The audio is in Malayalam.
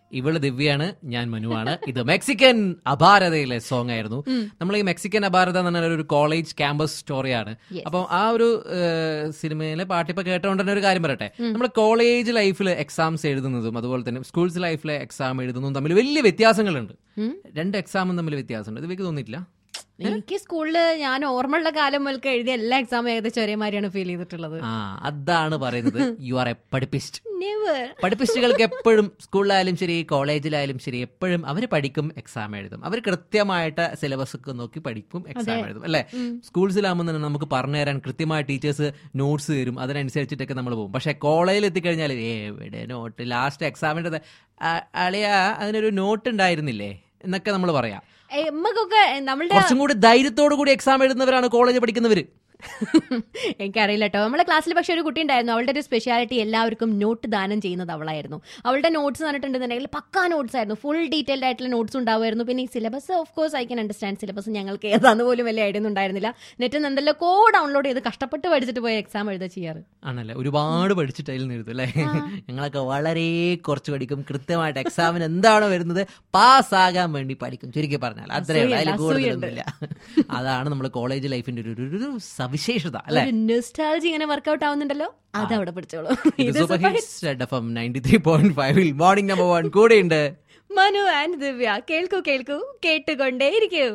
ഇവള് ദിവ്യാണ് ഞാൻ മനുവാണ് ഇത് മെക്സിക്കൻ അപാരതയിലെ സോങ് ആയിരുന്നു നമ്മൾ ഈ മെക്സിക്കൻ അപാരത എന്ന് പറഞ്ഞ ഒരു കോളേജ് ക്യാമ്പസ് സ്റ്റോറിയാണ് അപ്പം ആ ഒരു ഏഹ്, സിനിമയിലെ പാട്ടിപ്പോ കേട്ടോണ്ട് തന്നെ ഒരു കാര്യം പറയട്ടെ നമ്മൾ കോളേജ് ലൈഫിൽ എക്സാംസ് എഴുതുന്നതും അതുപോലെ തന്നെ സ്കൂൾസ് ലൈഫിലെ എക്സാം എഴുതുന്നതും തമ്മിൽ വലിയ വ്യത്യാസങ്ങളുണ്ട് രണ്ട് എക്സാമും തമ്മിൽ വ്യത്യാസമുണ്ട് ഇത് എനിക്ക് തോന്നിയിട്ടില്ല എനിക്ക് സ്കൂളില് ഞാൻ ഓർമ്മയുള്ള കാലം മുതൽക്ക് എഴുതിയ എല്ലാ എക്സാമും ഏകദേശം ഒരേമാതിരിയാണ് ഫീൽ ചെയ്തിട്ടുള്ളത് ആ അതാണ് പറയുന്നത് യു ആർ എ പഠിപ്പിസ്റ്റ് നെവർ പഠിപ്പിസ്റ്റുകൾക്ക് എപ്പോഴും സ്കൂളിലായാലും ശരി കോളേജിലായാലും ശരി എപ്പോഴും അവർ പഠിക്കും എക്സാം എഴുതും അവർ കൃത്യമായിട്ട് സിലബസ് ഒക്കെ നോക്കി പഠിക്കും എക്സാം എഴുതും അല്ലെ സ്കൂൾസിലാകുമ്പോൾ തന്നെ നമുക്ക് പറഞ്ഞു തരാൻ കൃത്യമായ ടീച്ചേഴ്സ് നോട്ട്സ് തരും അതിനനുസരിച്ചിട്ടൊക്കെ നമ്മൾ പോകും പക്ഷെ കോളേജിൽ എത്തിക്കഴിഞ്ഞാൽ എവിടെ നോട്ട് ലാസ്റ്റ് എക്സാമിൻ്റെ അളിയ അതിനൊരു നോട്ട് ഉണ്ടായിരുന്നില്ലേ എന്നൊക്കെ നമ്മൾ പറയാം നമ്മക്കൊക്കെ നമ്മളുടെ കുറച്ചും കൂടി ധൈര്യത്തോടു കൂടി എക്സാം എഴുതുന്നവരാണ് കോളേജ് പഠിക്കുന്നവര് എനിക്കറിയില്ല കേട്ടോ നമ്മുടെ ക്ലാസ്സിൽ പക്ഷെ ഒരു കുട്ടി ഉണ്ടായിരുന്നു അവളുടെ ഒരു സ്പെഷ്യാലിറ്റി എല്ലാവർക്കും നോട്ട് ദാനം ചെയ്യുന്നത് അവളായിരുന്നു അവളുടെ നോട്ട്സ് പറഞ്ഞിട്ടുണ്ടെന്നുണ്ടെങ്കിൽ പക്കാ നോട്ട്സ് ആയിരുന്നു ഫുൾ ഡീറ്റെയിൽഡ് ആയിട്ടുള്ള നോട്ട്സ് ഉണ്ടാവുമായിരുന്നു പിന്നെ ഈ syllabus of course I can understand syllabus ഞങ്ങൾക്ക് ഏതാന്ന് പോലും വലിയ ഐഡിയ ഒന്നും ഉണ്ടായിരുന്നില്ല നെറ്റിൽ നിന്ന് എന്തെല്ലോ ഡൗൺലോഡ് ചെയ്ത് കഷ്ടപ്പെട്ട് പഠിച്ചിട്ട് പോയി എക്സാം എഴുതുക ചെയ്യാറ് ആണല്ലേ ഒരുപാട് പഠിച്ചിട്ട് അതിൽ നിന്ന് എഴുതും അല്ലേ ഞങ്ങളൊക്കെ വളരെ കുറച്ച് പഠിക്കും കൃത്യമായിട്ട് എക്സാമിന് എന്താണോ വരുന്നത് പാസ്സാകാൻ വേണ്ടി പഠിക്കും ചുരുക്കി പറഞ്ഞാൽ അത്രേ ഉള്ളൂ അതിൽ അസൂയുണ്ട്, കൂടുതലൊന്നുമില്ല അതാണ് നമ്മൾ കോളേജ് ലൈഫിന്റെ ഒരു ഒരു- ഒരു സവിശേഷത അല്ലെ ഒരു നെസ്റ്റാൾജി ഇങ്ങനെ വർക്കൗട്ട് ആവുന്നുണ്ടല്ലോ അത് അവിടെ പിടിച്ചോളൂ ഇത് super hits red F M ninety three point ഫൈവിൽ മോർണിംഗ് നമ്പർ വൺ കൂടെയുണ്ട് മനു ആൻഡ് ദിവ്യ കേൾക്കൂ കേൾക്കൂ കേട്ടുകൊണ്ടേയിരിക്കൂ